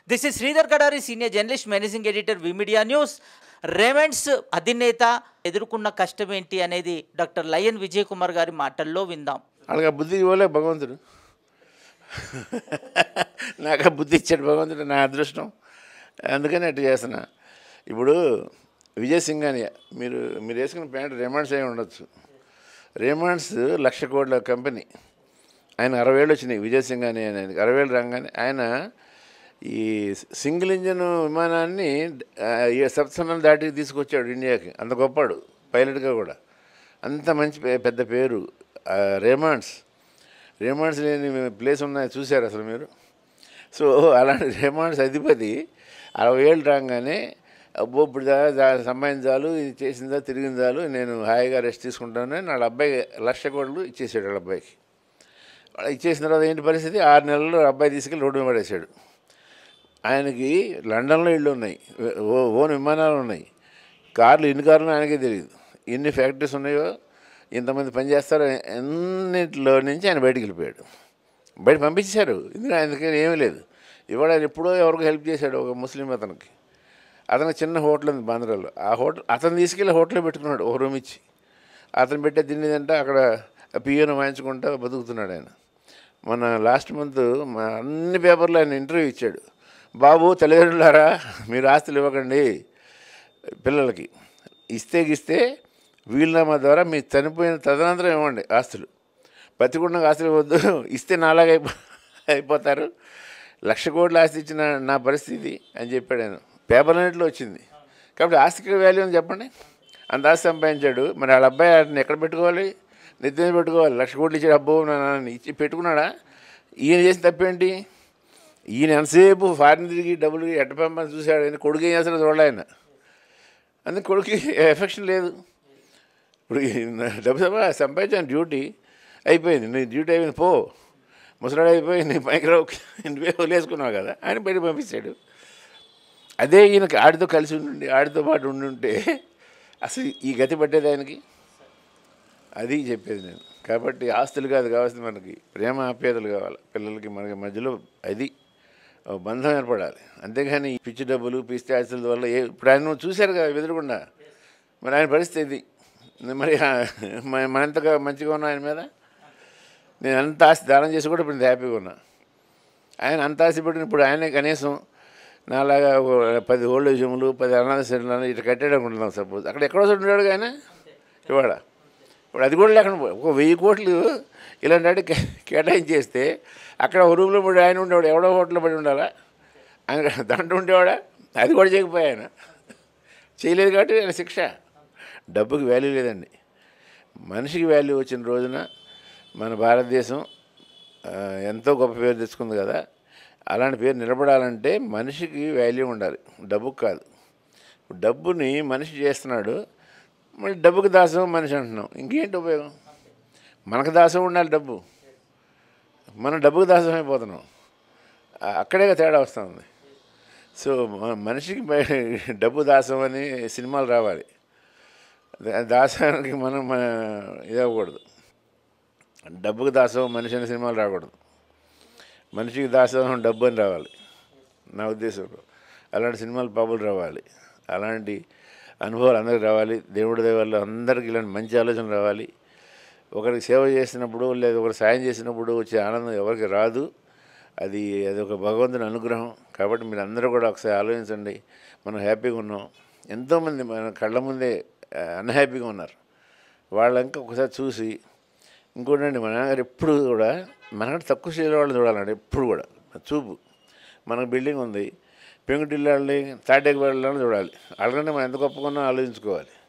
this is Sridhar Kadari senior journalist managing editor V Media news రేవెంట్స్ అధినేత ఎదుర్కొన్న కష్టం ఏంటి అనేది డాక్టర్ లయన్ విజయ్ కుమార్ గారి మాటల్లో విందాం వాళ్ళకి ఆ బుద్ధి ఇవ్వలే భగవంతుడు నాకు ఆ బుద్ధి ఇచ్చాడు భగవంతుడు నా అదృష్టం అందుకని అట్లా చేస్తున్నా ఇప్పుడు విజయ్ సింగానియా మీరు మీరు వేసుకున్న ప్యాంట్ రేమాండ్స్ అయి ఉండొచ్చు రేమాండ్స్ లక్ష కోట్ల కంపెనీ ఆయన అరవై ఏళ్ళు వచ్చినాయి విజయ్ సింగానియా అనేది అరవై ఏళ్ళు రాగానే ఆయన ఈ సింగిల్ ఇంజన్ విమానాన్ని ఆ, ఈ సప్తసనం దాటి తీసుకొచ్చాడు ఇండియాకి అంత గొప్పాడు పైలట్గా కూడా అంత మంచి పే- పెద్ద పేరు ఆ, రేమాండ్స్ రేమాండ్స్ లేని ప్లేస్ ఉన్నాయి చూశారు అసలు మీరు సో అలాంటి రేమాండ్స్ అధిపతి అరవై ఏళ్ళు రాగానే అబ్బో ఇప్పుడు దా దా- సంపాదించాలు ఇది చేసిందా తిరిగిందాలు నేను హాయిగా రెస్ట్ తీసుకుంటానని వాళ్ళ అబ్బాయి లక్ష కోట్లు ఇచ్చేసాడు వాళ్ళ అబ్బాయికి వాడు ఇచ్చేసిన తర్వాత ఏంటి పరిస్థితి ఆరు నెలల్లో అబ్బాయి తీసుకెళ్ళి రోడ్డు మీద పడేశాడు ఆయనకి లండన్లో ఇళ్ళు ఉన్నాయి ఓ- ఓన్ విమానాలు ఉన్నాయి కార్లు ఎన్ని కార్లు ఆయనకే తెలియదు ఎన్ని ఫ్యాక్టరీస్ ఉన్నాయో ఇంతమంది పనిచేస్తారో ఎన్నింటిలో నుంచి ఆయన బయటికి వెళ్ళిపోయాడు బయట పంపించారు ఎందుకంటే ఆయనకి ఏమీ లేదు ఇవాళ ఆయన ఎప్పుడో ఎవరికో హెల్ప్ చేశాడు ఒక ముస్లిం అతనికి అతనికి చిన్న హోటల్ ఉంది బాంద్రాలో ఆ హోటల్ అతను తీసుకెళ్ళి హోటల్లో పెట్టుకున్నాడు ఒక రూమ్ ఇచ్చి అతను పెట్టే తినేదంటే అక్కడ పియోను వాయించుకుంటా బతుకుతున్నాడు ఆయన మన లాస్ట్ మంత్ మా అన్ని పేపర్లో ఆయన ఇంటర్వ్యూ ఇచ్చాడు బాబు తల్లిదండ్రులారా మీరు ఆస్తులు ఇవ్వకండి పిల్లలకి ఇస్తే గిస్తే వీలునామా ద్వారా మీరు చనిపోయిన తదనంతరం ఇవ్వండి ఆస్తులు బతికుండా ఆస్తులు వద్దు ఇస్తే నాలాగా అయిపో అయిపోతారు లక్ష కోట్ల ఆస్తి ఇచ్చిన నా పరిస్థితి అని చెప్పాడు ఆయన పేపర్ అన్నింటిలో వచ్చింది కాబట్టి ఆస్తికి వాల్యూ అని చెప్పండి అంత ఆస్తి సంపాదించాడు మరి వాళ్ళ అబ్బాయి వాటిని ఎక్కడ పెట్టుకోవాలి నెత్తి మీద పెట్టుకోవాలి లక్ష కోట్లు ఇచ్చాడు అబ్బో నా నాన్న ఇచ్చి పెట్టుకున్నాడా ఈయన చేసిన తప్పేంటి ఈయన ఎంతసేపు ఫారిన్ తిరిగి డబ్బులు ఎట్ట పంపని చూశాడు ఆయన కొడుకు ఏం చేస్తాడో చూడాలి ఆయన అందుకే కొడుకు ఎఫెక్షన్ లేదు ఇప్పుడు ఈ డబ్బు సంపా సంపాదించాను డ్యూటీ అయిపోయింది నీ డ్యూటీ అయిపోయింది పో ముసలాడు అయిపోయి నీ పైకి రావు నువ్వే వదిలేసుకున్నావు కదా ఆయన బయట పంపించాడు అదే ఈయనకి ఆడితో కలిసి ఉండి ఆడితో పాటు ఉండుంటే అసలు ఈ గతి పట్టేది ఆయనకి అది చెప్పేది నేను కాబట్టి ఆస్తులు కాదు కావాల్సింది మనకి ప్రేమ ఆప్యాయతలు కావాలి పిల్లలకి మనకి మధ్యలో అది ఓ బంధం ఏర్పడాలి అంతేగాని ఈ పిచ్చి డబ్బులు పిచ్చి ఆస్తుల వల్ల ఏ ఇప్పుడు ఆయన నువ్వు చూశారు కదా ఎదురుకుండా మరి ఆయన పరిస్థితి ఇది మరి ఆ- మ- మనంతగా మంచిగా ఉన్నా ఆయన మీద నేను అంత ఆస్తి దానం చేసి కూడా ఇప్పుడు ఇంత హ్యాపీగా ఉన్నా ఆయన అంత ఆస్తి పెట్టిన ఇప్పుడు ఆయనే కనీసం నాలాగా ఓ పది ఓల్డ్ ఏజ్లు పది అనాథ శరణాలు ఇట్లా కట్టాడు అనుకుంటున్నాం సపోజ్ అక్కడ ఎక్కడో చోట ఉన్నాడు ఆయన ఇవాళ ఇప్పుడు అది కూడా లేకుండా పోయి- ఒక వెయ్యి కోట్లు ఇలాంటి వాడికి కే- కేటాయించేస్తే అక్కడ ఒక రూమ్లో పడి ఆయన ఉండేవాడు ఎవడో హోటల్లో పడి ఉండాలా ఆయన దాంట్లో ఉండేవాడా అది కూడా చేయకపోయా ఆయన చేయలేదు కాబట్టి ఆయన శిక్ష డబ్బుకి వాల్యూ లేదండి మనిషికి వాల్యూ వచ్చిన రోజున మన భారతదేశం ఆ, ఎంతో గొప్ప పేరు తెచ్చుకుంది కదా అలాంటి పేరు నిలబడాలంటే మనిషికి వాల్యూ ఉండాలి డబ్బుకు కాదు డబ్బుని మనిషి చేస్తున్నాడు మళ్ళీ డబ్బుకి దాసం మనిషి అంటున్నాం ఇంకేంటి ఉపయోగం మనకు దాసం ఉండాలి డబ్బు మనం డబ్బుకి దాసం అయిపోతున్నాం ఆ- అక్కడే తేడా వస్తుంది సో మ- మనిషికి బయ- డబ్బు దాసం అని సినిమాలు రావాలి దా- దాసానికి మనం మన ఇది అవ్వకూడదు డబ్బుకి దాసం మనిషి అనే సినిమాలు రాకూడదు మనిషికి దాసం డబ్బు అని రావాలి నా ఉద్దేశంలో అలాంటి సినిమాలు పాపులు రావాలి అలాంటి అనుభవాలు అందరికి రావాలి దేవుడి దయ వల్ల అందరికీ ఇలాంటి మంచి ఆలోచన రావాలి ఒకరికి సేవ చేసినప్పుడు లేదా ఒకరు సాయం చేసినప్పుడు వచ్చే ఆనందం ఎవరికి రాదు అది అది ఒక భగవంతుని అనుగ్రహం కాబట్టి మీరు అందరూ కూడా ఒకసారి ఆలోచించండి మనం హ్యాపీగా ఉన్నాం ఎంతోమంది మన కళ్ళ ముందే అన్హ్యాపీగా ఉన్నారు వాళ్ళంకా ఒకసారి చూసి ఇంకోటండి మన నాన్నగారు ఎప్పుడు కూడా మనకంటే తక్కువ స్టేజ్లో వాళ్ళు చూడాలండి ఎప్పుడు కూడా చూపు మనకు బిల్డింగ్ ఉంది పెంకుటిల్లాళ్ళని తాటేకి వెళ్ళాలని చూడాలి వాళ్ళకంటే మనం ఎంత గొప్పగా ఉన్నా ఆలోచించుకోవాలి